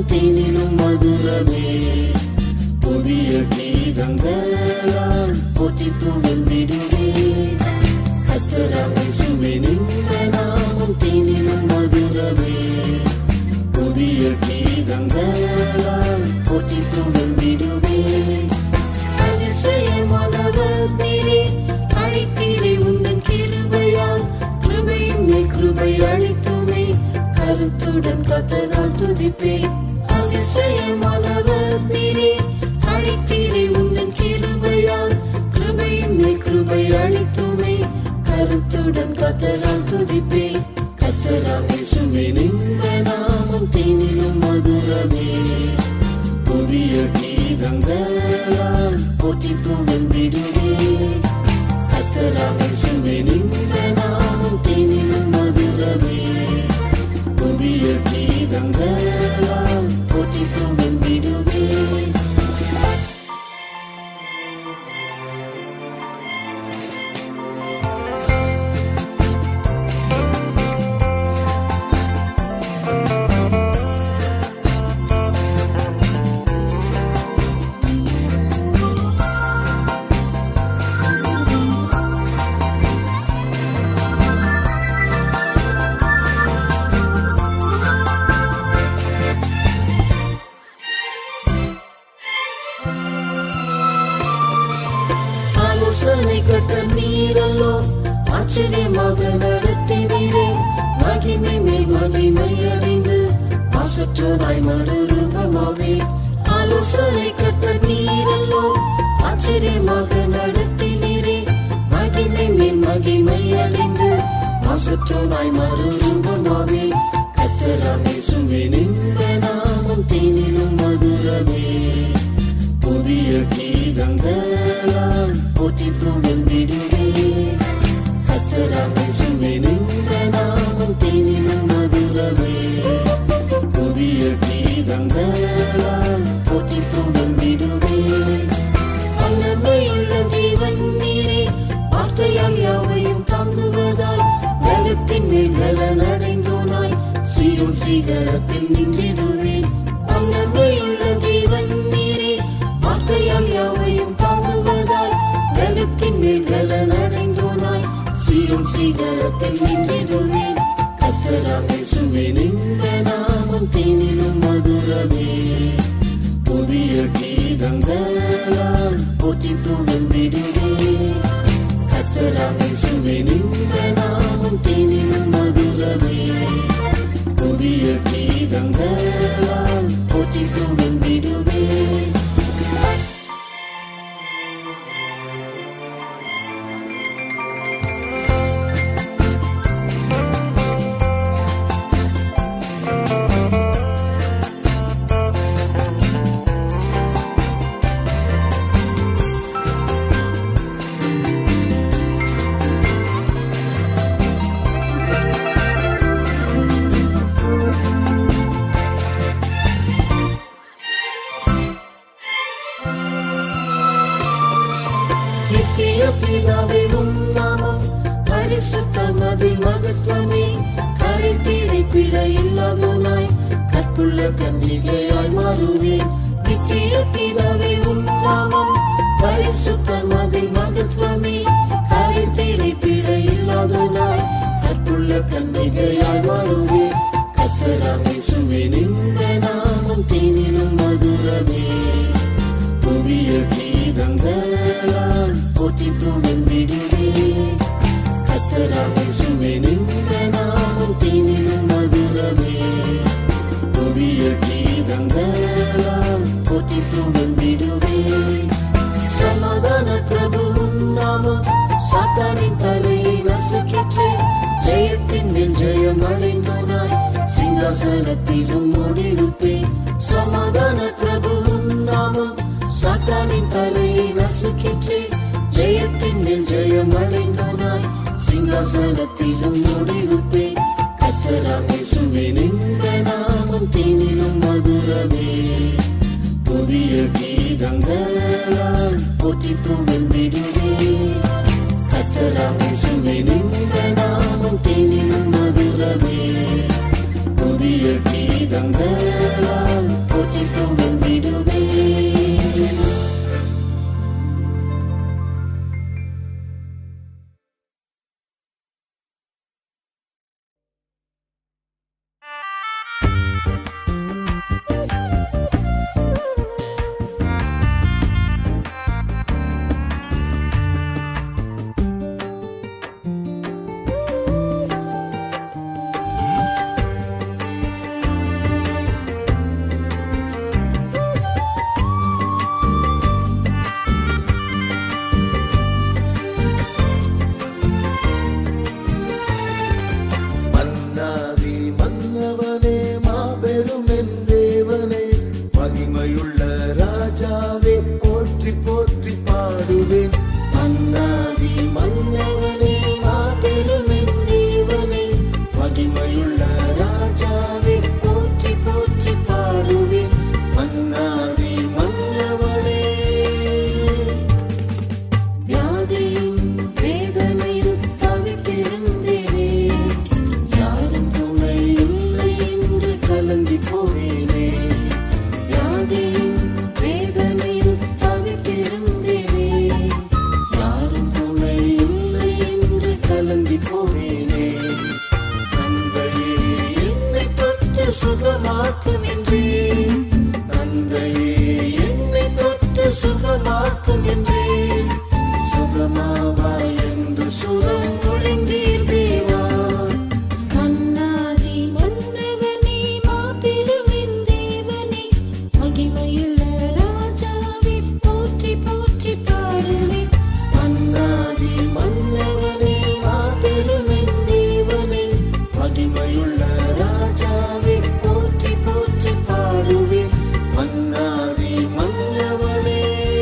தேனிலும் மதுரமே புதிய கீதங்களால் போற்றி புகழ்ந்திடுவே கத்தராமேசுவே நின்ற நாமம் தேனிலும் மதுரமே புதிய கீதங்களால் போற்றி புகழ்ந்திடுவே அதிசயமானவர் நீரே அழைத்தீரே உந்தன் கிருபையால் கிருபையின் மேல் கிருபை அளித்துமே கருத்துடன் கத்ததால் துதிப்பே அதிசயமானவர் நீரே அழைத்தீரே உந்தன் கிருபையால் கிருபையின் மேல் கிருபை அளித்துமே கருத்துடன் கத்ததால் துதிப்பே கத்தராம் இசுவே நின்ற நாமம் தேனிலும் மதுரமே புதிய கீதங்களால் போற்றி புகழ்ந்திடுவே கத்தராம் இசுவே நின்ற நாமம் தேனிலும் மதுரமே புதிய கீதங்களால் போற்றி புகழ்ந்திடுவே ஆலோசனை கட்ட நீரல்லோ ஆச்சரியமாக நடத்தினீரே மகிமை மேல் மகிமை அடைந்து மாசற்றோனாய் மறுரூபமாவே ஆலோசனை கட்ட நீரல்லோ ஆச்சரியமாக நடத்தினீரே மகிமை மேல் மகிமை அடைந்து மாசற்றோனாய் மறுரூபமாவே கத்தராமே சுவே நின்ற நாமம் தேனிலும் மதுரமே புதிய கீதங்களால் போற்றி புகழ்ந்திடுவே கத்தராமை சுவை நின்ற நாமம் தேனிலும் மதுரமே புதிய கீதங்களால் போற்றி புகழ்ந்திடுவே வல்லமையுள்ள தேவன் நீரே வார்த்தையால் யாவையும் தாங்குவதால் பலத்தின் மேல் பலன் அடைந்தோனாய் சீயோன் சீகரத்தில் நின்றிடுவேன் வல்லமையுள்ள தேவன் நீரே வார்த்தையால் யாவையும் தாங்குவதால் பலத்தின் மேல் பலன் அடைந்தோனாய் சீயோன் சீகரத்தில் நின்றிடுவேன் கத்தராம் இசுவே நின்ற நாமம் தேனிலும் மதுரமே புதிய கீதங்களால் போற்றி புகழ்ந்திடுவே கத்தராம் இசுவே நின்ற நாமம் தேனிலும் மதுரமே புதிய கீதங்களால் போற்றி புகழ்ந்திடுவே நித்திய பிதாவே உம் நாமம் பரிசுத்தம் அதில் மகத்துவமே கரைத்தீரை பிழ இல்லாதோனாய் கற்புள்ள கன்னிகையாய் மாறுவேன் நித்திய பிதாவே உம் நாமம் பரிசுத்தம் அதில் மகத்துவமே கரைத்தீரை பிழ இல்லாதோனாய் கற்புள்ள கன்னிகையாய் மாறுவேன் கத்தராமே சுவே நின்ற நாமம் தேனிலும் மதுரமே புதிய கீதங்களால் போற்றி புகழ்ந்திடுவே கத்தராமே சுவே நின்ற நாமம் தேனிலும் மதுரமே புதிய கீதங்களால் போற்றி புகழ்ந்திடுவே சமாதான பிரபுவும் நாமம் சாத்தானின் தலையை நசுக்கிற்றே ஜெயத்தின் மேல் ஜெயம் அடைந்தோனாய் சிங்காசனத்திலும் மூடிருப்பேன் சமாதான பிரபுவும் நாமம் சாத்தானின் தலையை நசுக்கிற்றே ஜெயத்தின் மேல் ஜெயம் அடைந்தோனாய் சிங்காசனத்திலும் மூடிருப்பேன் கத்தராம் இசுவே நின்ற நாமம் தேனிலும் மதுரமே புதிய கீதங்களால் போற்றி புகழ்ந்திடுவே கத்தராம் இசுவே நின்ற நாமம் தேனிலும் மதுரமே புதிய கீதங்களால் மகிமையுள்ள ராஜாவே போற்றி போற்றி பாடுவேன் மன்னாதி மன்னவனே மாபெருமின் தேவனே மகிமையுள்ள ராஜாவே போற்றி போற்றி பாடுவேன் மன்னாதி மன்னவனே வியாதியும் வேதனையும் தவித்திருந்தேனே யாரும் துணை இல்லை என்று கலங்கி போனேனே வியாதியும் வேதனையும் தவித்திருந்தேனே யாரும் துணை இல்லை என்று கலங்கி போனேனே தந்தையே என்னை தொட்டு சுகமாக்கும் என்றேன் தந்தையே என்னை தொட்டு சுகமாக்கும் என்றேன் சுகமாவாய் என்று சுரம் ஒழுங்கீர் தேவா மன்னாதி மன்னவனே மாபெருமின் தேவனே மகிமையுள்ள ராஜாவே போற்றி போற்றி பாடுவேன் மன்னாதி மன்னவனே மாபெருமின் தேவனே மகிமையுள்ள ராஜாவே போற்றி போற்றி பாடுவேன் மன்னாதி மன்னவனே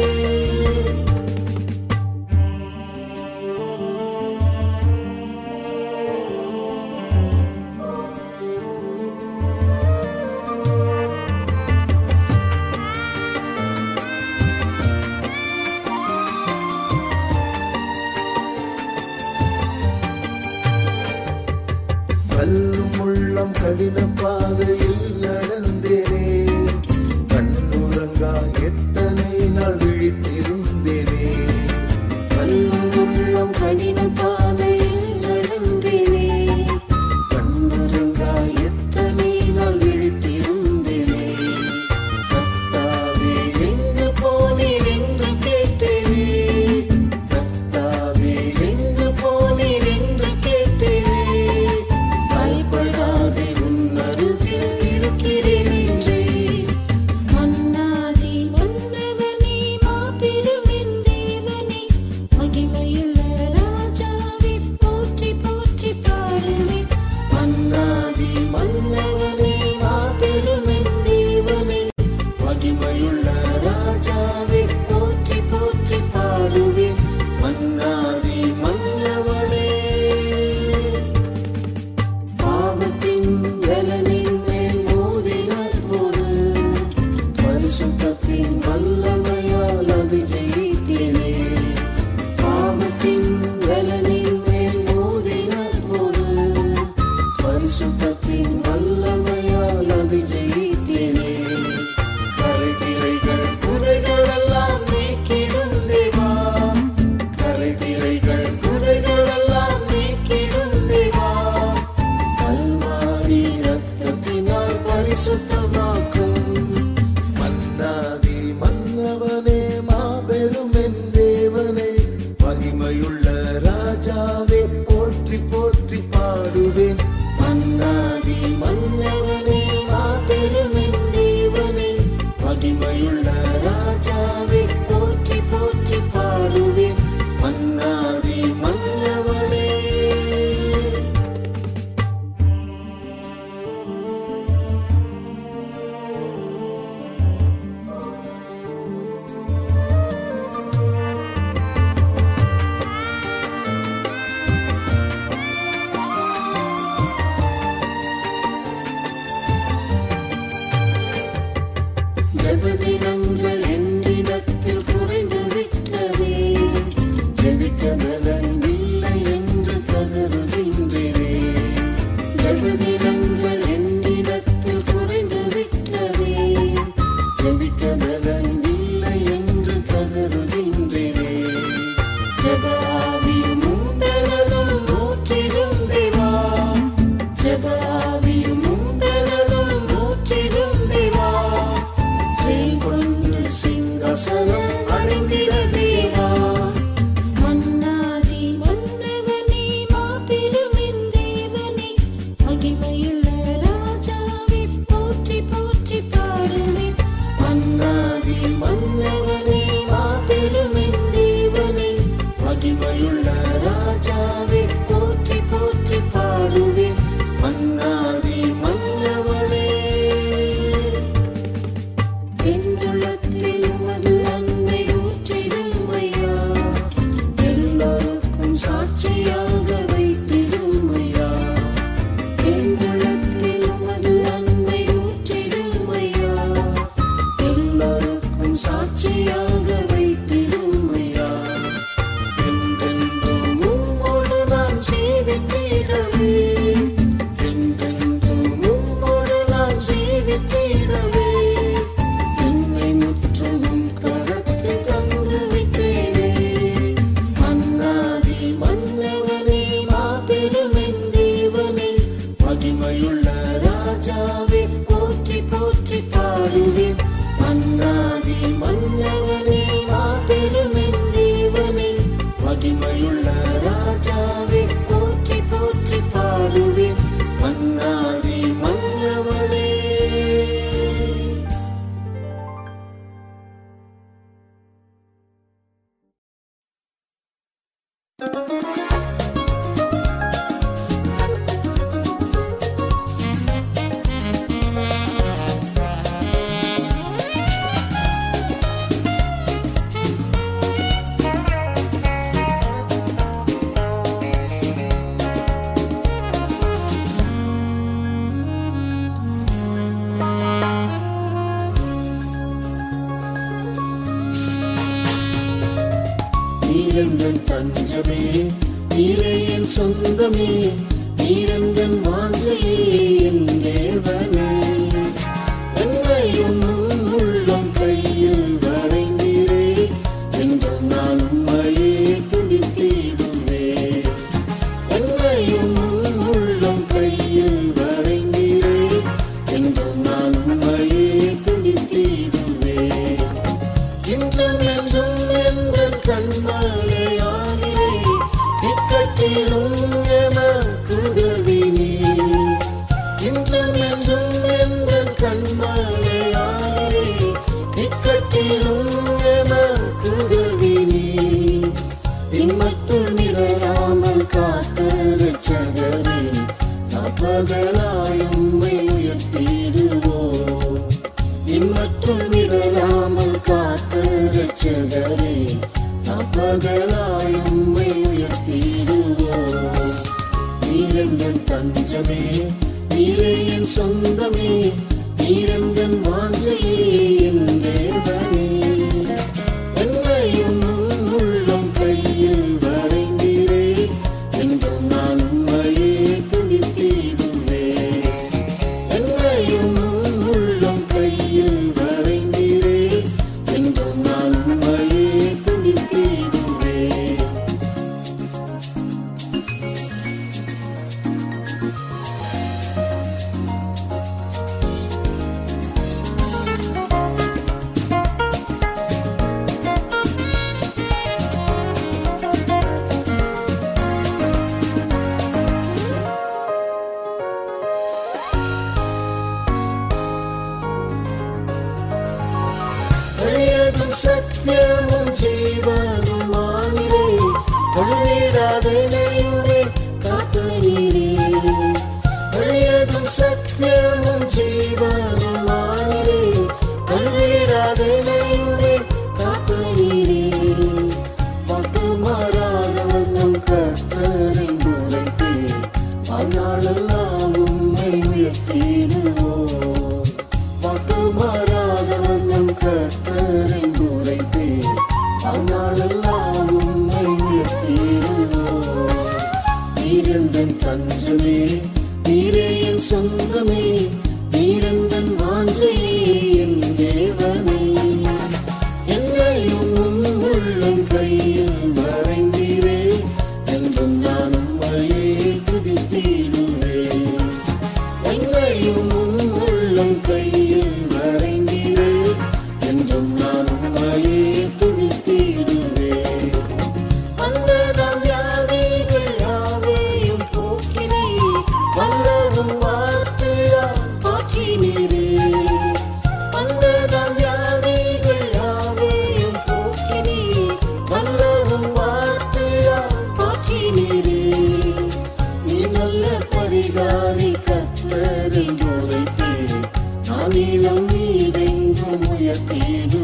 கல்லும் உள்ளம் கடின பாதையில் நடந்தேனே கண்ணுறங்கா எத்தனை நாள் விழித்திருந்தேனே கல்லும் உள்ளம் கடின பாதையில் நடந்தேனே கண்ணுறங்கா எத்தனை நாள் விழித்திருந்தேனே கத்தாவே எங்கு போனீர் என்று கேட்டேனே கத்தாவே எங்கு போனீர் என்று கேட்டேனே பயப்படாதே உன் அருகில் இருக்கிறேன் என்றே மன்னாதி மன்னவனே மாபெருமின் தேவனே மகிமையுள்ள ராஜாவே போற்றி போற்றி பாடுவேன் மன்னாதி மன்னவனே மாபெருமின் தேவனே மகிமையுள்ள ராஜாவே போற்றி போற்றி பாடுவேன் மன்னாதி மன்னவனே பாவத்தின் பலனின் மேல் மோதினார் போது பரிசுத்தத்தின் வல்லமையால் அதை ஜெயித்தேனே பாவத்தின் பலனின் மேல் மோதினார் போது பரிசுத்தத்தின் வல்லமையால் அதை ஜெயித்தேனே கரைதிரைகள் குறைகள் எல்லாம் நீக்கிடும் தேவா கரைதிரைகள் குறைகள் எல்லாம் நீக்கிடும் தேவா கல்வாரி ரத்தத்தினால் பரிசுத்தமாக்கும் மன்னாதி மன்னவனே மாபெருமென் தேவனே மகிமையுள்ள ராஜாவே போற்றி போற்றி பாடுவேன் மன்னாதி மன்னவனே மாபெருமென் தேவனே மகிமையுள்ள ராஜாவே போற்றி போற்றி பாடுவேன் மன்னாதி மன்னவனே ஜெபதினங்கள் என்னிடத்தில் குறைந்து விட்டதே ஜெபிக்க பலன் இல்லை என்று கதறுகின்றேனே ஜெபதினங்கள் என்னிடத்தில் குறைந்து விட்டதே ஜெபிக்க பலன் இல்லை என்று கதறுகின்றேனே ஜெபாவியும் உந்தலும் ஊற்றிடும் தேவா ஜெபாவியும் உந்தலும் ஊற்றிடும் தேவா ஜெய் கொண்டு சிங்காசனம் அடைந்திட தேவா மன்னாதி மன்னவனே மாபெருமின் தேவனே மகிமையுள்ள ராஜாவே போற்றி போற்றி பாடுவேன் மன்னாதி உள்ளத்தில் உமது அன்பை ஊற்றிடும் ஐயா எல்லோருக்கும் சாட்சியாக வைத்திடும் ஐயா என் உள்ளத்தில் உமது அன்பை ஊற்றிடும் ஐயா எல்லோருக்கும் சாட்சியாக வைத்திடும் ஐயா என்றென்றும் உம்மோடு நான் ஜீவித்திடவே என்றென்றும் உம்மோடு நான் ஜீவித்திடவே என்னை முற்றிலும் கரத்தில் தந்து விட்டேனே மன்னாதி மன்னவனே மாபெரும் என் தேவனே மகிமையுள்ள ராஜாவே போற்றி போற்றி பாடுவேன் மன்னாதி மன்னவனே மாபெரும் என் தேவனே மகிமையுள்ள ராஜாவே போற்றி போற்றி பாடுவேன் மன்னாதி மன்னவனே நீரந்தன் தஞ்சமே நீரே என் சொந்தமே நீரந்தன் வாஞ்சையே என் தேவனே என்னையும் உம் உள்ளம் கையில் வரைந்தீரே என்றும் நான் உம்மையே துதித்திடுவே என்னையும் உம் உள்ளம் கையில் வரைந்தீரே என்றும் நான் உம்மையே துதித்திடுவே இன்றும் என்றும் எந்த கண்மலையானிலே இக்கட்டிலும் எமக்குதவி நீ இன்றும் என்றும் எந்த கண்மலையானிலே இக்கட்டிலும் எமக்குதவி நீ இம்மட்டும் இடராமல் காத்த ரட்சகரே அப்பகலாயும் உயர்த்திடுவோம் இம்மட்டும் இடராமல் காத்த ரட்சகரே அப்பகலாயும் உயர்த்திடுவோம் நீரெந்தன் தஞ்சமே நீரே என் சொந்தமே நீரெந்தன் வாஞ்சையே என் தேவனே என்னையும் உம் உள்ளம் கையில் வரைந்தீரே என்றும் நான் உம்மையே துதித்திடுவே என்னையும் உம் உள்ளம் கையில் வரைந்தீரே என்றும் நான் உம்மையே துதித்திடுவே வழியதும் சத்தியமும் ஜீவனுமானிரே வழிவிடாதனையுமே காத்த நீரே வழியதும் சத்தியமும் ஜீவனுமானிரே வழிவிடாதனையுமே காத்த நீரே வாக்கு மாறாதவன் நம் கர்த்தரை உரைத்தே வாழ்நாளெல்லாம் உம்மை உயர்த்திடுவோம் வாக்கு மாறாதவன் நம் கர்த்தரை உரைத்தே வாழ்நாளெல்லாம் உம்மை உயர்த்திடுவோம் நீரெந்தன் தஞ்சமே நீரே என் சொந்தமே நீரெந்தன் வாஞ்சையே என் தேவனே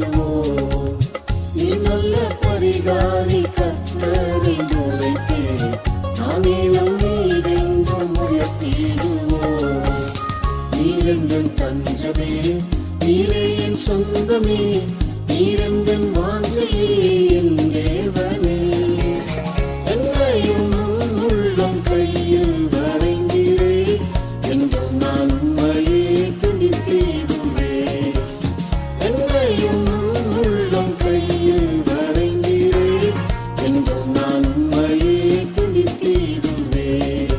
உயர்த்திடுவோம் நீ நல்ல பரிகாரி கத்தரை உரைத்தே நானிலம் நீரெங்கும் உயர்த்திடுவோம் நீரெந்தன் தஞ்சமே நீரே என் சொந்தமே நீரெந்தன் வாஞ்சையே என் தேவனே என்னையும் உம் உள்ளம் கையில் வரைந்திரே என்றும் நான் உண்மையே துதித்திடுவேன் என்னையும் உம் உள்ளம் கையில் வரைந்திரே என்றும் நான் உண்மையே துதித்திடுவேன்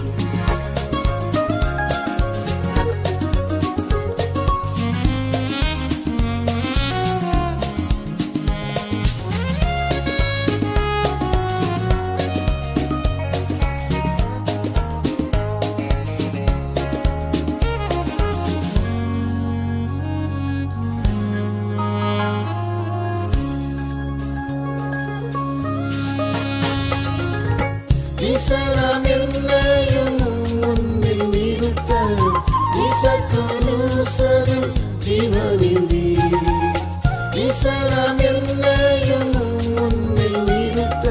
இசலாம் என்னையும் முன்னில் நிறுத்த இசக்கனுசரில் ஜீவனிந்தி இசலாம் என்னையும் முன்னில் நிறுத்த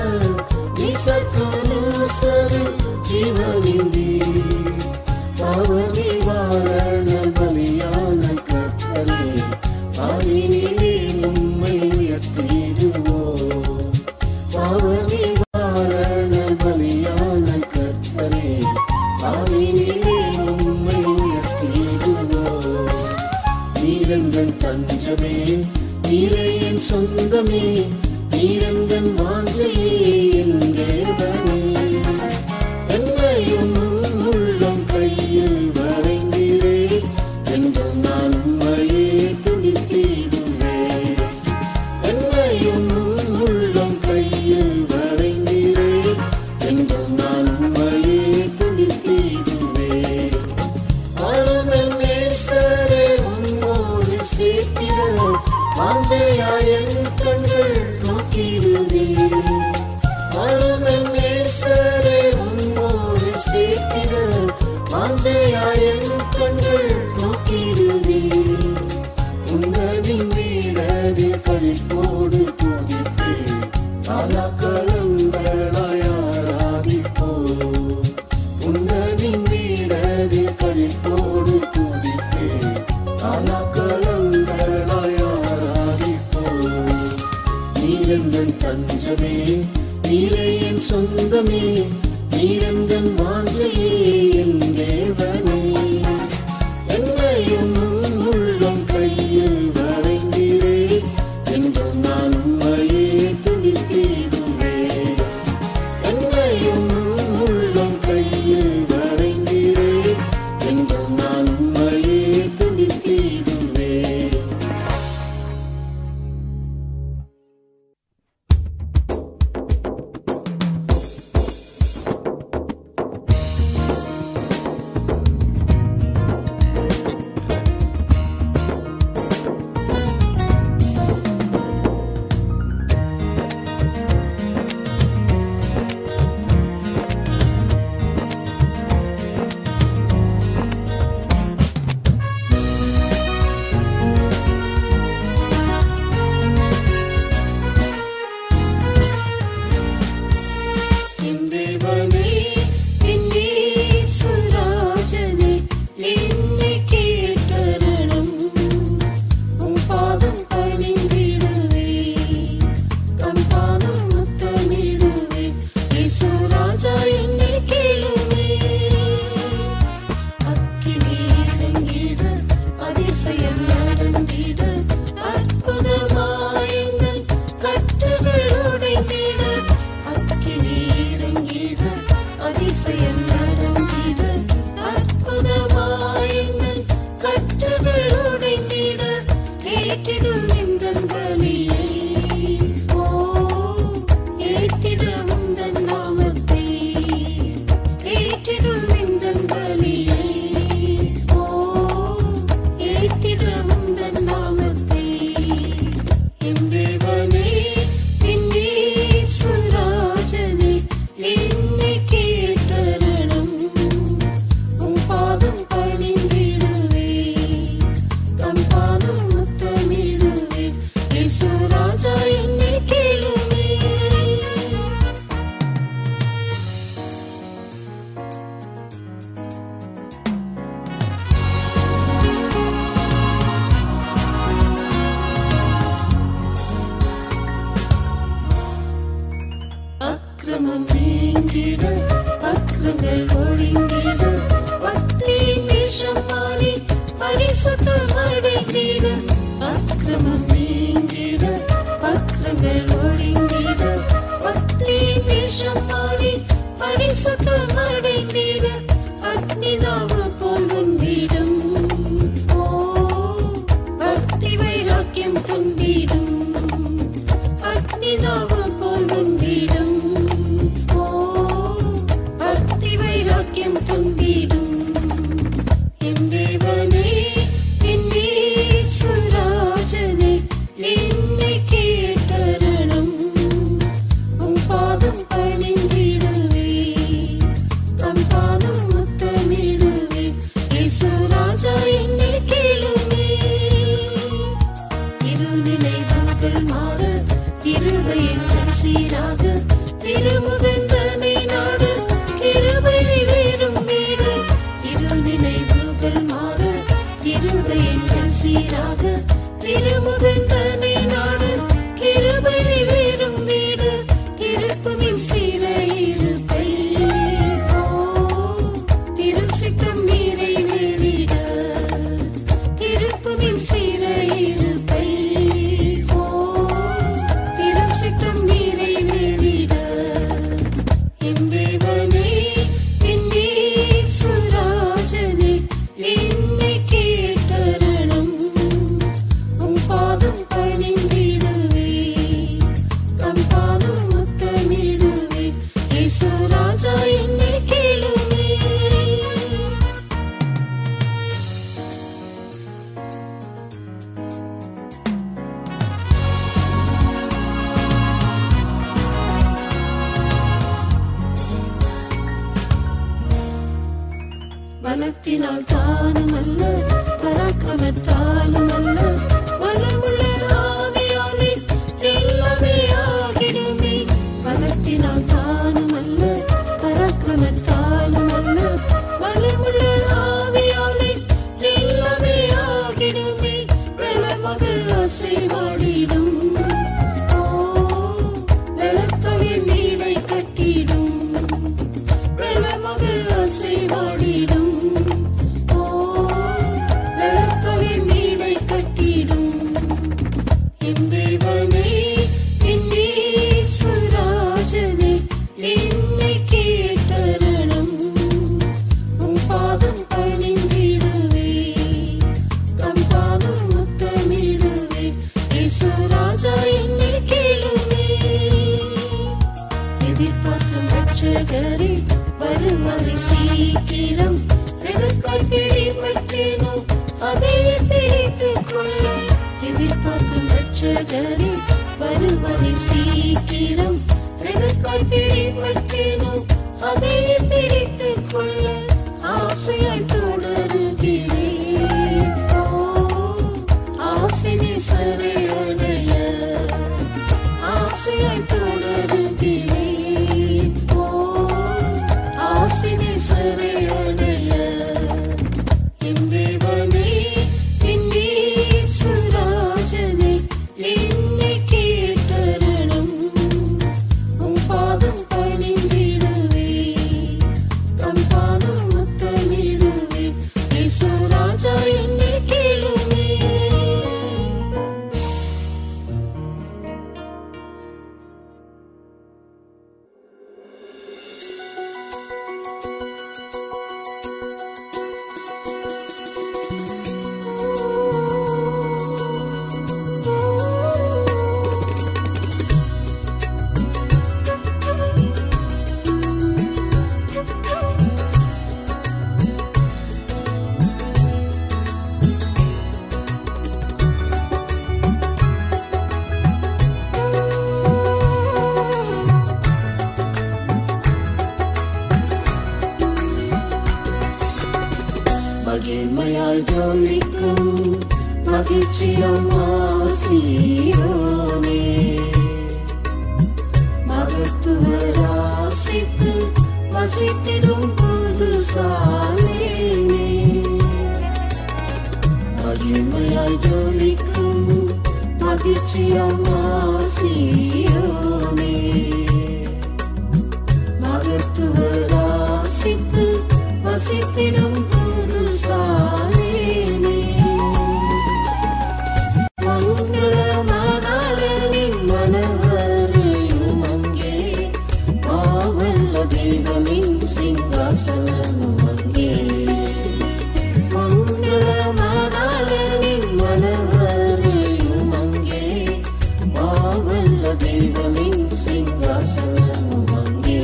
இசக்கனுசரில் ஜீவனிந்தி பாவ நிவாரண பலியான கற்பனை பாவினிலே உம்மை உயர்த்திடுவோம் பாவ நிவாரண பலியான கற்பனை பாவினிலே உம்மை உயர்த்திடுவோம் நீரந்தன் தஞ்சமே நீரே என் சொந்தமே நீரந்தன் வாஞ்சையே என் தேவனே என்னையும் உம் உள்ளம் கையில் வரைந்திரே என்றும் நான் உம்மையே துதித்திடுவேன் என்னையும் உம் உள்ளம் கையில் வரைந்திரே என்றும் நான் உம்மையே துதித்திடுவேன் அருமென் நேசரே உம்மோடு சேர்த்திட வாஞ்சையாயன் கண்கள் நோக்கிடுதே அருமென் நேசரே உம்மோடு சேர்த்திட வாஞ்சையாயன் கண்கள் நோக்கிடுதே உங்களின் வீரதில் கழிப்போடு துதிப்பே காலாக்களங்களாய் ஆராதிப்போ உங்களின் வீரதில் கழிப்போடு துதிப்பே காலாக்களங்களாய் ஆராதிப்போ நீரெந்தன் தஞ்சமே நீரே என் சொந்தமே நீரெந்தன் வாஞ்சையே என் தேவனே என்னையும் உம் உள்ளம் கையில் வரைந்திரே என்றும் நான் உம்மையே துதித்திடுவேன் என்னையும் உம் உள்ளம் கையில் வரைந்திரே என்றும் நான் உம்மையே துதித்திடுவேன் ஆ ராஜா என்னை கேளுமே அக்கிரமம் நீங்கிட அக்கிரங்கள் ஒழிந்திட பக்தி வேஷம் மாறி பரிசுத்தம் அடைந்திட அக்கிரமம் நீங்கிட அக்கிரங்கள் ஒழிந்திட பக்தி வேஷம் மாறி பரிசுத்தம் அடைந்திட அக்னி நாம போல் முந்திடும் ஓ பக்தி வைராக்கியம் துந்திடும் அக்னி நாம போல் முந்திடும் ஓ பக்தி வைராக்கியம் துந்திடும் என் தேவனே என் சுராஜனே என்னை கேட்டரணம் உன் பாதம் பணிந்திடுவே தம் பாதம் முத்தமிடுவே இயேசு ராஜா என்னை கேளுமே இரு நினைவுகள் மாற இருதயங்கள் சீராக திருமுகந்தனை நாடு கிருபை வேறும் வீடு இரு நினைவுகள் மாற இருதயங்கள் சீராக திருமுகந்தனை நாடு கிருபை வேறும் வீடு திருப்புமின் சீரையிருப்பை ஓ திருசித்தம் நிறைவேறிட திருப்புமின் சீரையிருப்பை ஓ திருசித்தம் நிறைவேறிட என் தேவனே என் சுராஜனே என்னை கேட்டரணம் உன் பாதம் பணிந்திடுவே தம் பாதம் முத்தமிடுவே இயேசு ராஜா என்னை கேளுமே பலத்தினால் தானும் அல்ல பராக்கிரமத்தாலும் அல்ல பலமுள்ள ஆவியாலே எல்லாமே ஆகிடுமே பலத்தினால் தானும் அல்ல பராக்கிரமத்தாலும் அல்ல பலமுள்ள ஆவியாலே எல்லாமே ஆகிடுமே பலமாக அசைவாடிடும் ஓ பலத்தொகை நீடை கட்டிடும் வெள்ளமாக அசைவாடிடும் ஓ வெள்ளத்தொகை நீடை கட்டிடும் என் தேவனே என் சுராஜனே என்னை கேட்டரணம் உன் பாதம் பணிந்திடுவே தம் பாதம் முத்தமிடுவே இயேசு ராஜா என்னை கேளுமே எதிர்பார்க்கும் ரட்சகரே வருவாரி சீக்கிரம் எதற்காய் பிடிபட்டேனோ அதை பிடித்துக் கொள்ள எதிர்பார்க்கும் ரட்சகரே வருவாரி சீக்கிரம் எதற்காய் பிடிபட்டேனோ அதை பிடித்துக் கொள்ள ஆசையாய் தொடருகிறேன் ஓ ஆசினி சரை அடைய ஆசையாய் தொடருகிறேன் ஓ ஆசினை சரை அடைய என் தேவனே என் சுராஜனே என்னை கேட்டரணம் உன் பாதம் பணிந்திடுவே தம் பாதம் முத்தமிடுவே இயேசு ராஜா என்னை கேளுமே மகிழ்மையாய் ஜோலிக்கும் மகிழ்ச்சியும் ஆசியோ வசித்திடும் புது சாலேனே மகிமையாய் ஜொலிக்கும் மகிழ்ச்சியாம் ஆசியோனே மகத்துவ ராசித்து வசித்திடும் புது சாலேனே மங்களமானாளனின் மணவரையும் அங்கே மாவல்ல தேவனின் சிங்காசனமும் அங்கே மங்களமானாளனின் மணவரையும் அங்கே மாவல்ல தேவனின் சிங்காசனமும் அங்கே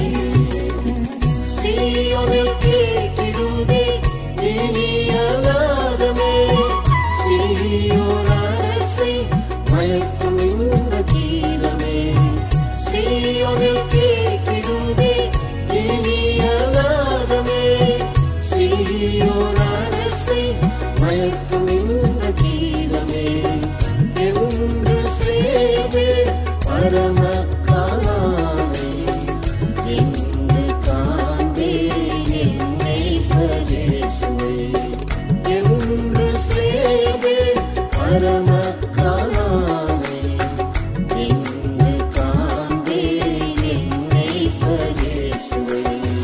சீயோனில் கேட்டிடுதே இனியநாதமே சீயோன் அரசை மயக்கும் இந்த கீதமே சீயோனில் கேட்டிடுதே இனியநாதமே சீயோன் அரசை மயக்கும் இந்த கீதமே என்று சேவே பரம காலானை என்று காண்பேன் என்னை சரேசுவை என்று சேவே பரம காலானை என்று காண்பேன் என்னை சரேசுவை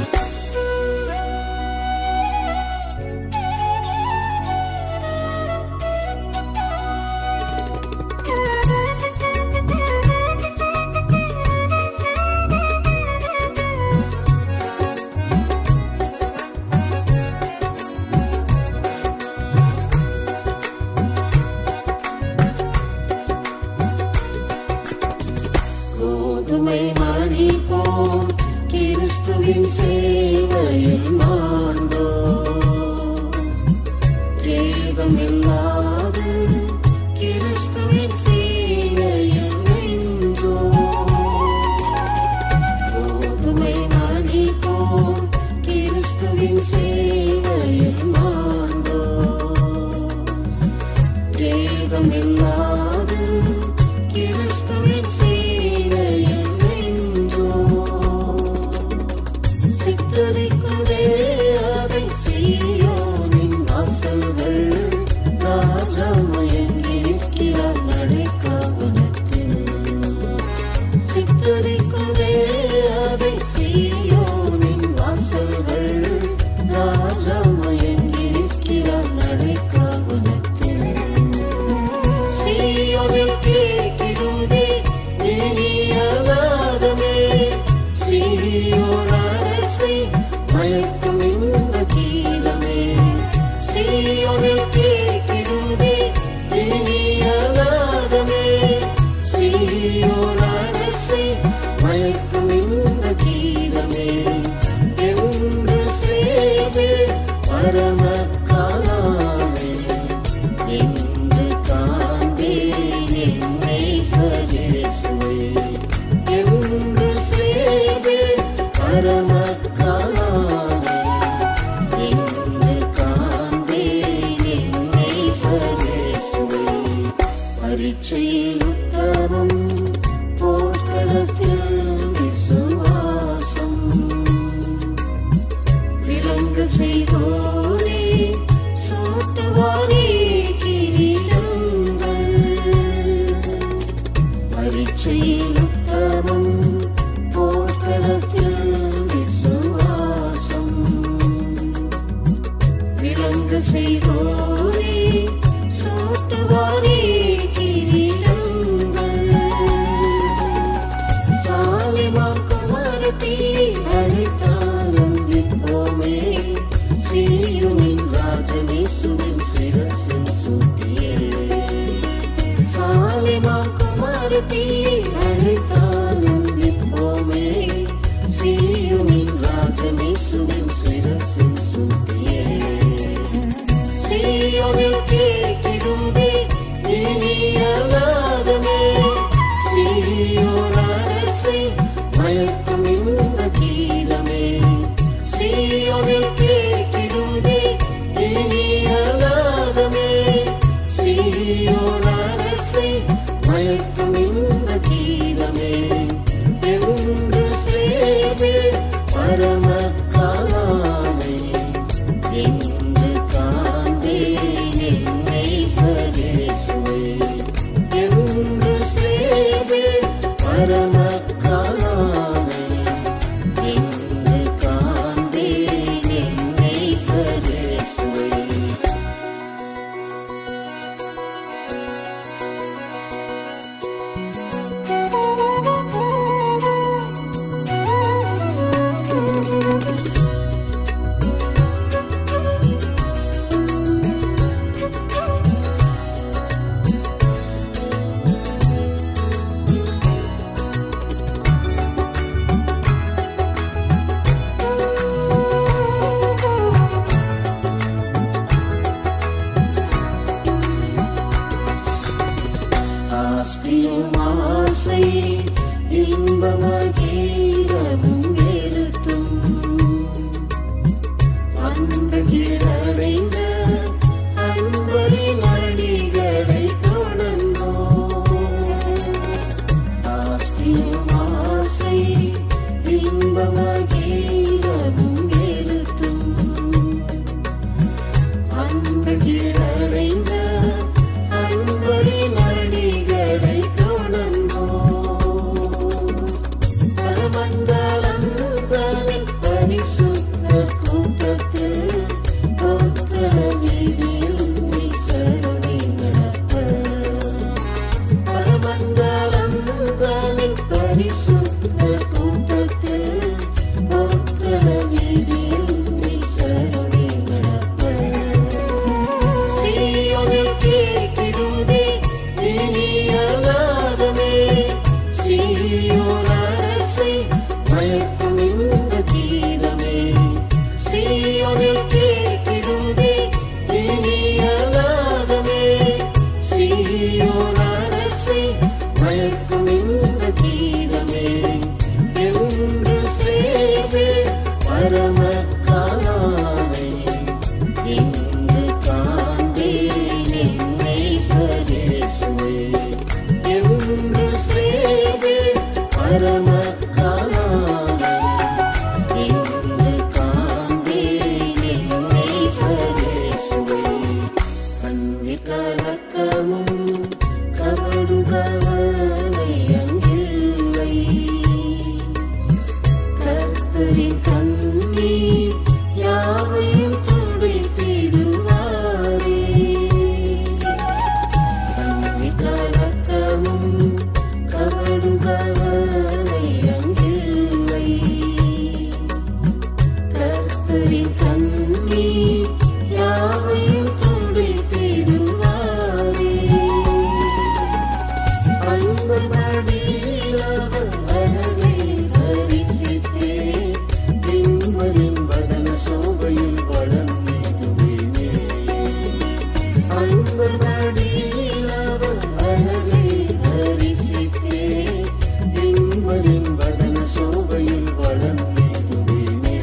கோதுமை மணி போல் கிறிஸ்துவின் சேவையில் மாண்டோ வேதமில்லாது கிறிஸ்துவின் சேவையில் நின்றோ கோதுமை மணி போல் கிறிஸ்துவின் சேவையில் மாண்டோ வேதமில்லாது கிறிஸ்துவின் சேவையில் நின்றோ சித்தரிக்குதே அதை சீயோனின் வாசல்கள் ராஜா மயங்கி நிற்கிறார் நடைக்காவலத்தில் சித்தரிக்குதே அதை சீயோனின் வாசல்கள் ராஜா மயங்கி நிற்கிறார் நடைக்காவலத்தில் சீயோனில் கேட்டிடுதே இனியநாதமே சீயோன் அரசை மயக்கும் இந்த கீதமே சீயோனில் கேட்டிடுதே இனியநாதமே சீயோன் அரசை மயக்கும் இந்த கீதமே என்று சேவே பரம காலாமே என்று காண்பேன் என்னை சரேசுவை என்று சேவே பரம காலாமே என்று காண்பேன் என்னை சரேசுவை பரீட்சையில் உத்தமம் போர்க்களத்தில் விசுவாசம் விளங்க செய்தோரே சூட்டுவாரே கிரீடங்கள் பரீட்சையில் உத்தமம் போர்க்களத்தில் விசுவாசம் விளங்க செய்தோரே சூட்டுவாரே கிரீடங்கள் சாலிமாக்கும் மரத்தி அழைத்தால் அந்திப்போமே சீயுனின் ராஜனேசுவின் சிரசில் சூட்டியே சாலிமாக்கும் மரத்தி அழைத்தால் அந்திப்போமே சீயுனின் ராஜனேசுவின் சிரசில் சூட்டியே சீயோனில் கேட்டிடுதே இனியநாதமே சீயோன் அரசை மயக்கும் இந்த கீதமே சீயோனில் கேட்டிடுதே இனியநாதமே சீயோன் அரசை மயக்கும் இந்த கீதமே என்று சேவே பரம பரமக்காலானை என்று காண்பேன் என்னை சரேசுவை ஆஸ்தியும் ஆசை இன்பமகீரமும் எழுத்தும் அந்த கீழடைந்த அன்பரின் அடிகளை தொடர்ந்தோ ஆஸ்தியும் ஆசை இன்பமகீரமும் எழுத்தும் அந்த கீழடைந்த அன்பரின் அடிகளை தொடர்ந்தோ பரமண்டலம் தனின் பரிசுத்த கூட்டத்தில் பொத்தள வீதியில் நீ சருணி நடப்ப பரமண்டலம் தனின் பரிசுத்த கூட்டத்தில் பொத்தள வீதியில் நீ சருணி நடப்ப சீயோனில் கேட்கிடுதே இனியலாதமே சீயோன் அரசை மயக்கும் இந்த கீதமே சீயோனில் கேட்கிடுதே இனியலாதமே சீயோன் அரசை மயக்கும் இந்த கீதமே என்று சேவே பரமக்காலானை இன்று காண்பேன் என்னை சரேசுவே என்று சேவே பரமக்காலானை இன்று காண்பேன் என்னை சரேசுவே கண்ணீர் கலக்கமும் கவடும் கவலை அங்கில்லை கர்த்தரின் கண்ணீர் யாவையும் துடைத்திடுவாரே கண்ணீர் கலக்கமும் கவடும் கவலை அங்கில்லை கர்த்தரின் கண்ணீர் யாவையும் துடைத்திடுவாரே அன்பு மடியிலவர் அழகை தரிசித்தே இன்பரின் வதன சோபையில் வளர்ந்திடுவேனே அன்பு மடியிலவர் அழகை தரிசித்தே இன்பரின் வதன சோபையில் வளர்ந்திடுவேனே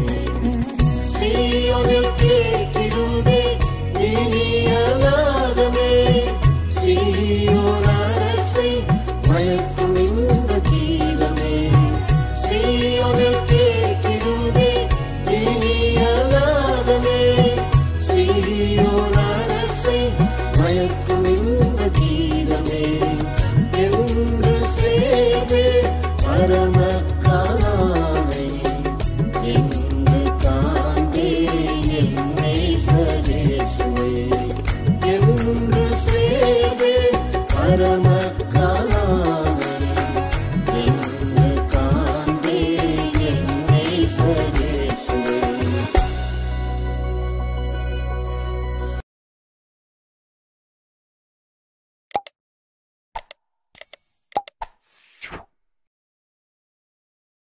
சீயோனில் கேட்கிடுதே இனியலாதமே சீயோன் அரசை மயக்கும் இந்த கீதமே சீயோனில் கேட்கிடுதே இனியலாதமே சீயோன் அரசை மயக்கும் இந்த கீதமே என்று சேவே பரம